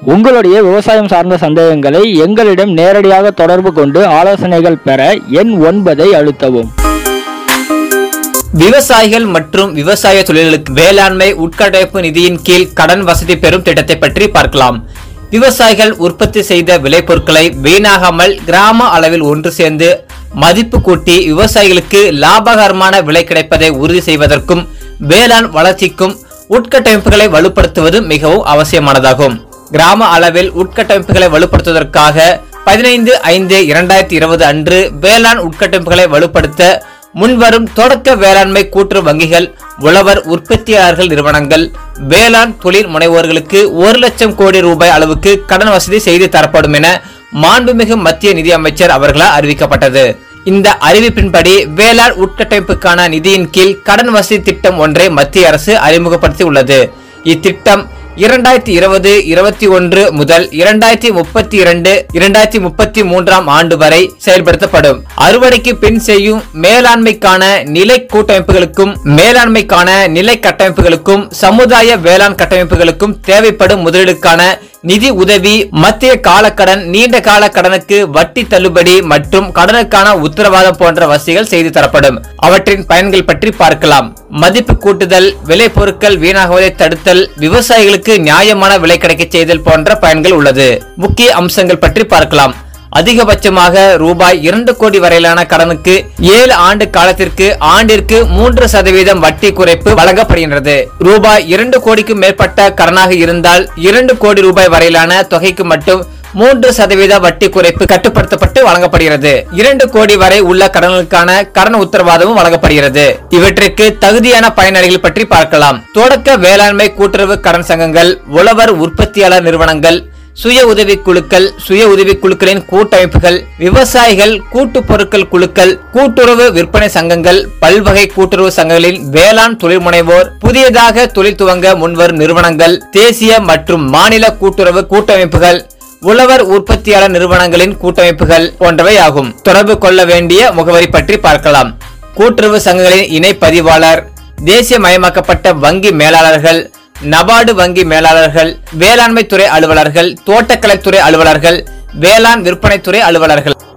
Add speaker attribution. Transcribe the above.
Speaker 1: உங்களுடைய விவசாயம் சார்ந்த சந்தேகங்களை எங்களிடம் நேரடியாக தொடர்பு கொண்டு ஆலோசனைகள் பெற எண் ஒன்பதை அழுத்தவும்
Speaker 2: விவசாயிகள் மற்றும் விவசாய தொழில்களுக்கு வேளாண்மை உட்கட்டமைப்பு நிதியின் கீழ் கடன் வசதி பெறும் திட்டத்தை பற்றி பார்க்கலாம் விவசாயிகள் உற்பத்தி செய்த விளைபொருட்களை வீணாகாமல் கிராம அளவில் ஒன்று சேர்ந்து மதிப்பு கூட்டி விவசாயிகளுக்கு லாபகரமான விலை கிடைப்பதை உறுதி செய்வதற்கும் வேளாண் வளர்ச்சிக்கும் உட்கட்டமைப்புகளை வலுப்படுத்துவது மிகவும் அவசியமானதாகும் கிராம அளவில் உட்கட்டமைப்புகளை வலுப்படுத்துவதற்காக பதினைந்து ஐந்து இரண்டாயிரத்தி இருபது அன்று வேளாண் உட்கட்டமைப்புகளை வலுப்படுத்த முன்வரும் தொடக்க வேளாண்மை கூட்டுறவு வங்கிகள் உழவர் உற்பத்தியாளர்கள் நிறுவனங்கள் வேளாண் தொழில் முனைவோர்களுக்கு ஒரு லட்சம் கோடி ரூபாய் அளவுக்கு கடன் வசதி செய்து தரப்படும் என மாண்புமிகு மத்திய நிதி அமைச்சர் அவர்களால் அறிவிக்கப்பட்டது இந்த அறிவிப்பின்படி வேளாண் உட்கட்டமைப்புக்கான நிதியின் கீழ் கடன் வசதி திட்டம் ஒன்றை மத்திய அரசு அறிமுகப்படுத்தி உள்ளது இத்திட்டம் இரண்டாயிரத்தி இருபது இருபத்தி ஒன்று முதல் இரண்டாயிரத்தி முப்பத்தி இரண்டு இரண்டாயிரத்தி முப்பத்தி மூன்றாம் ஆண்டு வரை செயல்படுத்தப்படும் அறுவடைக்கு பின் செய்யும் மேலாண்மைக்கான நிலை கூட்டமைப்புகளுக்கும் மேலாண்மைக்கான நிலை கட்டமைப்புகளுக்கும் சமுதாய வேளாண் கட்டமைப்புகளுக்கும் தேவைப்படும் முதலீடுக்கான நிதி உதவி மத்திய காலக்கடன் நீண்ட கால கடனுக்கு வட்டி தள்ளுபடி மற்றும் கடனுக்கான உத்தரவாதம் போன்ற வசதிகள் செய்து தரப்படும் அவற்றின் பயன்கள் பற்றி பார்க்கலாம் மதிப்பு கூட்டுதல் விலை பொருட்கள் வீணாகுவதை தடுத்தல் விவசாயிகளுக்கு நியாயமான விலை கிடைக்க செய்தல் போன்ற பயன்கள் உள்ளது முக்கிய அம்சங்கள் பற்றி பார்க்கலாம் அதிகபட்சமாக ரூபாய் இரண்டு கோடி வரையிலான கடனுக்கு ஏழு ஆண்டு காலத்திற்கு ஆண்டிற்கு மூன்று சதவீதம் வட்டி குறைப்பு வழங்கப்படுகின்றது ரூபாய் இரண்டு கோடிக்கு மேற்பட்ட கடனாக இருந்தால் இரண்டு கோடி ரூபாய் வரையிலான தொகைக்கு மட்டும் மூன்று சதவீத வட்டி குறைப்பு கட்டுப்படுத்தப்பட்டு வழங்கப்படுகிறது இரண்டு கோடி வரை உள்ள கடன்களுக்கான கடன் உத்தரவாதமும் வழங்கப்படுகிறது இவற்றிற்கு தகுதியான பயனாளிகள் பற்றி பார்க்கலாம் தொடக்க வேளாண்மை கூட்டுறவு கடன் சங்கங்கள் உழவர் உற்பத்தியாளர் நிறுவனங்கள் சுய உதவி குழுக்கள் சுய உதவி குழுக்களின் கூட்டமைப்புகள் விவசாயிகள் கூட்டு பொருட்கள் குழுக்கள் கூட்டுறவு விற்பனை சங்கங்கள் பல்வகை கூட்டுறவு சங்கங்களின் வேளாண் தொழில் முனைவோர் புதியதாக தொழில் துவங்க முன்வரும் நிறுவனங்கள் தேசிய மற்றும் மாநில கூட்டுறவு கூட்டமைப்புகள் உழவர் உற்பத்தியாளர் நிறுவனங்களின் கூட்டமைப்புகள் போன்றவை ஆகும் தொடர்பு கொள்ள வேண்டிய முகவரி பற்றி பார்க்கலாம் கூட்டுறவு சங்கங்களின் இணை பதிவாளர் தேசியமயமாக்கப்பட்ட வங்கி மேலாளர்கள் நபார்டு வங்கி மேலாளர்கள் வேளாண்மை துறை அலுவலர்கள் தோட்டக்கலைத்துறை அலுவலர்கள் வேளாண் விற்பனைத்துறை அலுவலர்கள்